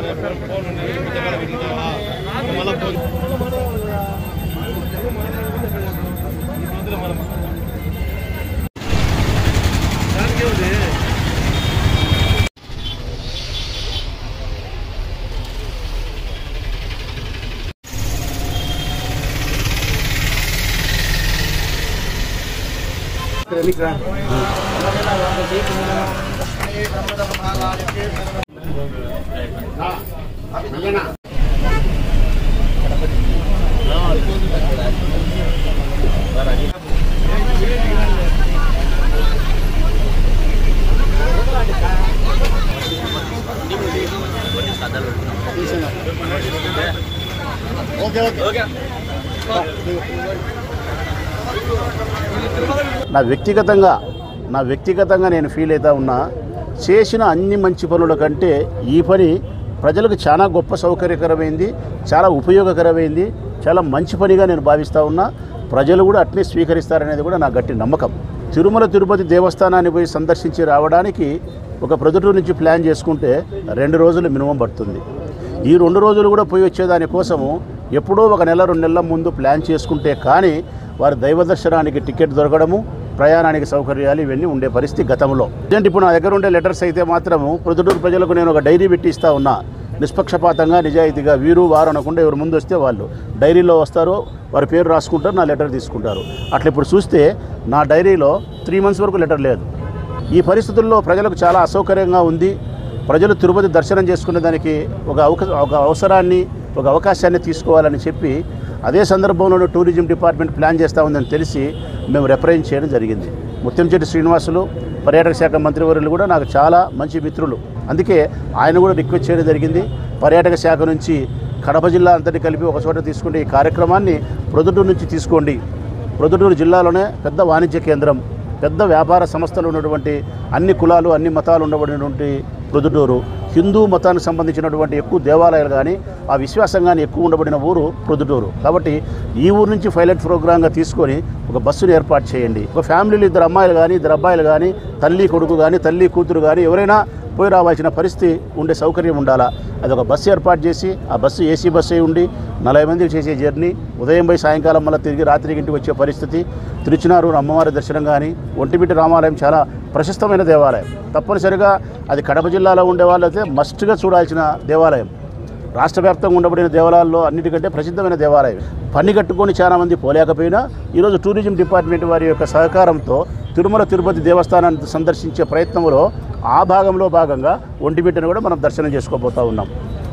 నా వ్యక్తిగతంగా నా వ్యక్తిగతంగా నేను ఫీల్ అవుతా ఉన్నా చేసిన అన్ని మంచి పనుల కంటే ఈ పని ప్రజలకు చాలా గొప్ప సౌకర్యకరమైంది చాలా ఉపయోగకరమైంది చాలా మంచి పనిగా నేను భావిస్తూ ఉన్నా ప్రజలు కూడా అట్నే స్వీకరిస్తారనేది కూడా నా గట్టి నమ్మకం తిరుమల తిరుపతి దేవస్థానాన్ని పోయి సందర్శించి రావడానికి ఒక ప్రొద్దుటూరు నుంచి ప్లాన్ చేసుకుంటే రెండు రోజులు మినిమం పడుతుంది ఈ రెండు రోజులు కూడా పోయి వచ్చేదాని కోసము ఎప్పుడో ఒక నెల రెండు నెలల ముందు ప్లాన్ చేసుకుంటే కానీ వారి దైవ దర్శనానికి టికెట్ దొరకడము ప్రయాణానికి సౌకర్యాలు ఇవన్నీ ఉండే పరిస్థితి గతంలో అంటే ఇప్పుడు నా దగ్గర ఉండే లెటర్స్ అయితే మాత్రము ప్రొద్దుటూరు ప్రజలకు నేను ఒక డైరీ పెట్టి ఇస్తా ఉన్నా నిష్పక్షపాతంగా నిజాయితీగా వీరు వారు అనకుండా ఎవరు ముందు వస్తే వాళ్ళు డైరీలో వస్తారు వారి పేరు రాసుకుంటారు నా లెటర్ తీసుకుంటారు అట్లా ఇప్పుడు చూస్తే నా డైరీలో త్రీ మంత్స్ వరకు లెటర్ లేదు ఈ పరిస్థితుల్లో ప్రజలకు చాలా అసౌకర్యంగా ఉంది ప్రజలు తిరుపతి దర్శనం చేసుకునే దానికి ఒక అవక ఒక అవసరాన్ని ఒక అవకాశాన్ని తీసుకోవాలని చెప్పి అదే సందర్భంలో టూరిజం డిపార్ట్మెంట్ ప్లాన్ చేస్తూ ఉందని తెలిసి మేము రిప్రజెంట్ చేయడం జరిగింది ముత్యంచెట్టి శ్రీనివాసులు పర్యాటక శాఖ మంత్రివర్యులు కూడా నాకు చాలా మంచి మిత్రులు అందుకే ఆయన కూడా రిక్వెస్ట్ చేయడం జరిగింది పర్యాటక శాఖ నుంచి కడప జిల్లా అంతటి కలిపి ఒక చోట తీసుకుంటే ఈ కార్యక్రమాన్ని ప్రొద్దుటూరు నుంచి తీసుకోండి ప్రొద్దుటూరు జిల్లాలోనే పెద్ద వాణిజ్య కేంద్రం పెద్ద వ్యాపార సంస్థలు ఉన్నటువంటి అన్ని కులాలు అన్ని మతాలు ఉండబడినటువంటి ప్రొద్దుటూరు హిందూ మతానికి సంబంధించినటువంటి ఎక్కువ దేవాలయాలు కానీ ఆ విశ్వాసం కానీ ఎక్కువ ఉండబడిన ఊరు ప్రొద్దుటూరు కాబట్టి ఈ ఊరు నుంచి పైలట్ ప్రోగ్రామ్గా తీసుకొని ఒక బస్సును ఏర్పాటు చేయండి ఒక ఫ్యామిలీలో ఇద్దరు అమ్మాయిలు కానీ ఇద్దరు అబ్బాయిలు కానీ తల్లి కొడుకు కానీ తల్లి కూతురు కానీ ఎవరైనా పోయి రావాల్సిన పరిస్థితి ఉండే సౌకర్యం ఉండాలా అది ఒక బస్సు ఏర్పాటు చేసి ఆ బస్సు ఏసీ బస్సు అయి ఉండి నలభై మందికి చేసే జర్నీ ఉదయం పోయి సాయంకాలం మళ్ళీ తిరిగి రాత్రికి ఇంటికి వచ్చే పరిస్థితి తిరుచినారు అమ్మవారి దర్శనం కానీ ఒంటిమిట్టి రామాలయం చాలా ప్రశస్తమైన దేవాలయం తప్పనిసరిగా అది కడప జిల్లాలో ఉండే వాళ్ళైతే మస్ట్గా చూడాల్సిన దేవాలయం రాష్ట్ర వ్యాప్తంగా ఉండబడిన దేవాలయాల్లో అన్నిటికంటే ప్రసిద్ధమైన దేవాలయం పని కట్టుకొని చాలా మంది పోలేకపోయినా ఈరోజు టూరిజం డిపార్ట్మెంట్ వారి యొక్క సహకారంతో తిరుమల తిరుపతి దేవస్థానాన్ని సందర్శించే ప్రయత్నంలో ఆ భాగంలో భాగంగా ఒంటిమిట్టను కూడా మనం దర్శనం చేసుకోబోతా ఉన్నాం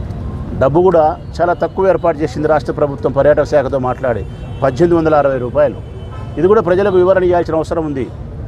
డబ్బు కూడా చాలా తక్కువ ఏర్పాటు చేసింది రాష్ట్ర ప్రభుత్వం పర్యాటక శాఖతో మాట్లాడి పద్దెనిమిది వందల అరవై రూపాయలు ఇది కూడా ప్రజలకు వివరణ ఇవ్వాల్సిన అవసరం ఉంది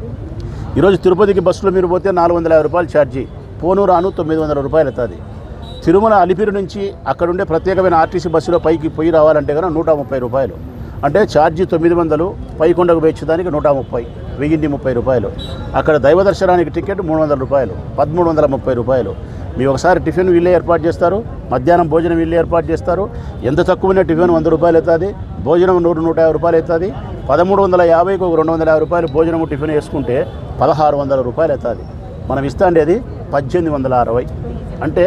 ఈరోజు తిరుపతికి బస్సులో మీరు పోతే నాలుగు వందల యాభై రూపాయలు ఛార్జీ పోను రాను తొమ్మిది వందల రూపాయలు అవుతుంది తిరుమల అలిపిరి నుంచి అక్కడుండే ప్రత్యేకమైన ఆర్టీసీ బస్సులో పైకి పోయి రావాలంటే కనుక నూట ముప్పై రూపాయలు అంటే ఛార్జీ తొమ్మిది వందలు పైకొండకు వేయించడానికి నూట ముప్పై వెయ్యిన్ని ముప్పై రూపాయలు అక్కడ దైవ దర్శనానికి టికెట్ మూడు వందల రూపాయలు పదమూడు వందల ముప్పై రూపాయలు మీ ఒకసారి టిఫిన్ వీళ్ళే ఏర్పాటు చేస్తారు మధ్యాహ్నం భోజనం వీళ్ళే ఏర్పాటు చేస్తారు ఎంత తక్కువైన టిఫిన్ వంద రూపాయలు అవుతుంది భోజనం నూరు నూట యాభై రూపాయలు అవుతుంది పదమూడు వందల యాభైకి ఒక రెండు వందల యాభై రూపాయలు భోజనం టిఫిన్ వేసుకుంటే పదహారు వందల రూపాయలు అవుతుంది మనం ఇస్తా అది పద్దెనిమిది వందల అరవై అంటే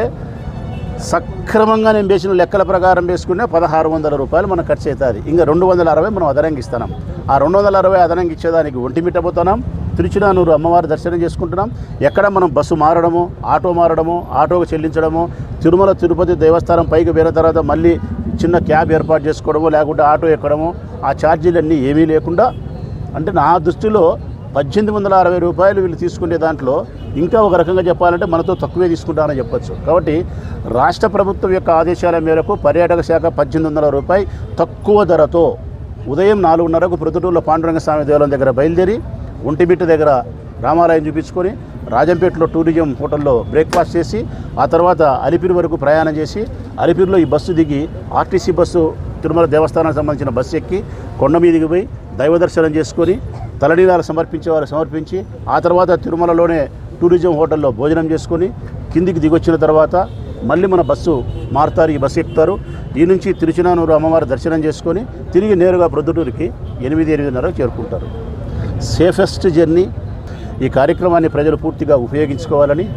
సక్రమంగా నేను వేసిన లెక్కల ప్రకారం వేసుకునే పదహారు వందల రూపాయలు మనకు ఖర్చు అవుతుంది ఇంకా రెండు వందల అరవై మనం అదనంగా ఇస్తున్నాం ఆ రెండు వందల అరవై అదనంగా ఇచ్చేదానికి ఒంటిమిట్ట పోతున్నాం తిరుచినానూరు అమ్మవారి దర్శనం చేసుకుంటున్నాం ఎక్కడ మనం బస్సు మారడము ఆటో మారడము ఆటోకు చెల్లించడము తిరుమల తిరుపతి దేవస్థానం పైకి పోయిన తర్వాత మళ్ళీ చిన్న క్యాబ్ ఏర్పాటు చేసుకోవడము లేకుంటే ఆటో ఎక్కడము ఆ ఛార్జీలన్నీ ఏమీ లేకుండా అంటే నా దృష్టిలో పద్దెనిమిది వందల అరవై రూపాయలు వీళ్ళు తీసుకునే దాంట్లో ఇంకా ఒక రకంగా చెప్పాలంటే మనతో తక్కువే తీసుకుంటానని చెప్పొచ్చు కాబట్టి రాష్ట్ర ప్రభుత్వం యొక్క ఆదేశాల మేరకు పర్యాటక శాఖ పద్దెనిమిది వందల రూపాయి తక్కువ ధరతో ఉదయం నాలుగున్నరకు ప్రొద్దుటూరులో పాండురంగ స్వామి దేవాలయం దగ్గర బయలుదేరి ఒంటిమిట్ట దగ్గర రామాలయం చూపించుకొని రాజంపేటలో టూరిజం హోటల్లో బ్రేక్ఫాస్ట్ చేసి ఆ తర్వాత అలిపిరి వరకు ప్రయాణం చేసి అలిపిరిలో ఈ బస్సు దిగి ఆర్టీసీ బస్సు తిరుమల దేవస్థానానికి సంబంధించిన బస్సు ఎక్కి కొండ మీదికి పోయి దైవ దర్శనం చేసుకొని తలనీలాలు సమర్పించే వారు సమర్పించి ఆ తర్వాత తిరుమలలోనే టూరిజం హోటల్లో భోజనం చేసుకొని కిందికి దిగొచ్చిన తర్వాత మళ్ళీ మన బస్సు మారుతారు ఈ బస్సు ఎక్కుతారు ఈ నుంచి తిరుచినానూరు అమ్మవారి దర్శనం చేసుకొని తిరిగి నేరుగా ప్రొద్దుటూరుకి ఎనిమిది ఎనిమిదిన్నరకు చేరుకుంటారు సేఫెస్ట్ జర్నీ ఈ కార్యక్రమాన్ని ప్రజలు పూర్తిగా ఉపయోగించుకోవాలని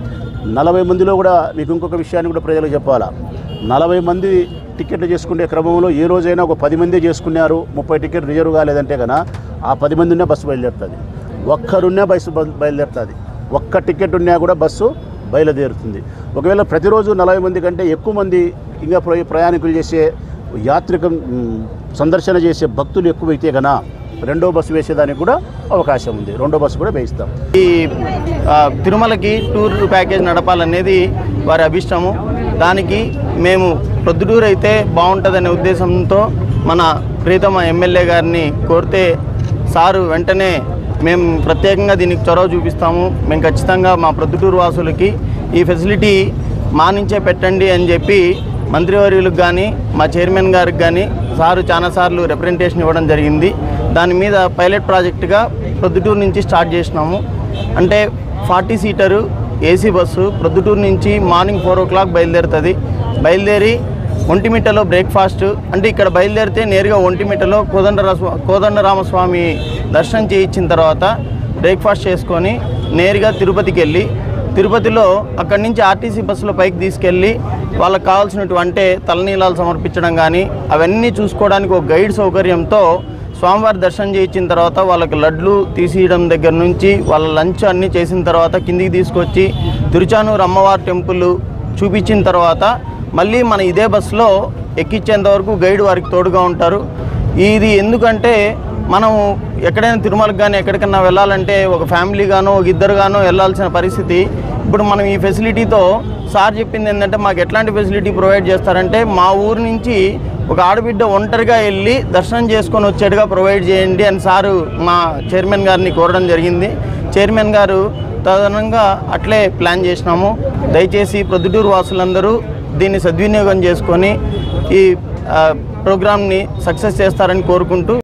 నలభై మందిలో కూడా మీకు ఇంకొక విషయాన్ని కూడా ప్రజలకు చెప్పాలా నలభై మంది టికెట్లు చేసుకునే క్రమంలో ఏ రోజైనా ఒక పది మంది చేసుకున్నారు ముప్పై టికెట్ రిజర్వ్ కాలేదంటే కనుక ఆ పది మంది ఉన్నా బస్సు బయలుదేరుతుంది ఒక్కరున్నా బస్సు బ- బయలుదేరుతుంది ఒక్క టికెట్ ఉన్నా కూడా బస్సు బయలుదేరుతుంది ఒకవేళ ప్రతిరోజు నలభై మంది కంటే ఎక్కువ మంది ఇంకా ప్ర- ప్రయాణికులు చేసే యాత్రికం మ్, సందర్శన చేసే భక్తులు ఎక్కువైతే కనుక రెండో బస్సు వేసేదానికి కూడా అవకాశం ఉంది రెండో బస్సు కూడా వేయిస్తాం ఈ ఆ, తిరుమలకి టూర్ ప్యాకేజ్ నడపాలనేది వారి అభిష్టము దానికి మేము ప్రొద్దుటూరు అయితే బాగుంటుందనే ఉద్దేశంతో మన ప్రీతమ ఎమ్మెల్యే గారిని కోరితే సారు వెంటనే మేము ప్రత్యేకంగా దీనికి చొరవ చూపిస్తాము మేము ఖచ్చితంగా మా ప్రొద్దుటూరు వాసులకి ఈ ఫెసిలిటీ మా నుంచే పెట్టండి అని చెప్పి మంత్రివర్యులకు కానీ మా చైర్మన్ గారికి కానీ సారు చాలాసార్లు రిప్రజెంటేషన్ ఇవ్వడం జరిగింది దాని మీద పైలట్ ప్రాజెక్టుగా ప్రొద్దుటూరు నుంచి స్టార్ట్ చేసినాము అంటే forty seater AC bus Proddatur నుంచి మార్నింగ్ ఫోర్ ఓ క్లాక్ బయలుదేరుతుంది బయలుదేరి ఒంటిమిట్టలో బ్రేక్ఫాస్ట్ అంటే ఇక్కడ బయలుదేరితే నేరుగా ఒంటిమిట్టలో కోదండ కోదండరామస్వామి దర్శనం చేయించిన తర్వాత బ్రేక్ఫాస్ట్ చేసుకొని నేరుగా తిరుపతికి వెళ్ళి తిరుపతిలో అక్కడి నుంచి ఆర్టీసీ బస్సులో పైకి తీసుకెళ్ళి వాళ్ళకి కావాల్సినటువంటి తలనీలాలు సమర్పించడం కానీ అవన్నీ చూసుకోవడానికి ఒక గైడ్ సౌకర్యంతో స్వామివారి దర్శనం చేయించిన తర్వాత వాళ్ళకి లడ్లు తీసేయడం దగ్గర నుంచి వాళ్ళ లంచ్ అన్నీ చేసిన తర్వాత కిందికి తీసుకొచ్చి తిరుచానూరు అమ్మవారి టెంపుల్ చూపించిన తర్వాత మళ్ళీ మన ఇదే బస్సులో ఎక్కించేంత వరకు గైడ్ వారికి తోడుగా ఉంటారు ఇది ఎందుకంటే మనం ఎక్కడైనా తిరుమలకు కానీ ఎక్కడికన్నా వెళ్ళాలంటే ఒక ఫ్యామిలీ గానో ఒక ఇద్దరు గానో వెళ్ళాల్సిన పరిస్థితి ఇప్పుడు మనం ఈ ఫెసిలిటీతో సార్ చెప్పింది ఏంటంటే మాకు ఎట్లాంటి ఫెసిలిటీ ప్రొవైడ్ చేస్తారంటే మా ఊరు నుంచి ఒక ఆడబిడ్డ ఒంటరిగా వెళ్ళి దర్శనం చేసుకొని వచ్చేట్టుగా ప్రొవైడ్ చేయండి అని సారు మా చైర్మన్ గారిని కోరడం జరిగింది చైర్మన్ గారు తదనంగా అట్లే ప్లాన్ చేసినాము దయచేసి ప్రొద్దుటూరు వాసులందరూ దీన్ని సద్వినియోగం చేసుకొని ఈ ఆ, ప్రోగ్రామ్ని సక్సెస్ చేస్తారని కోరుకుంటూ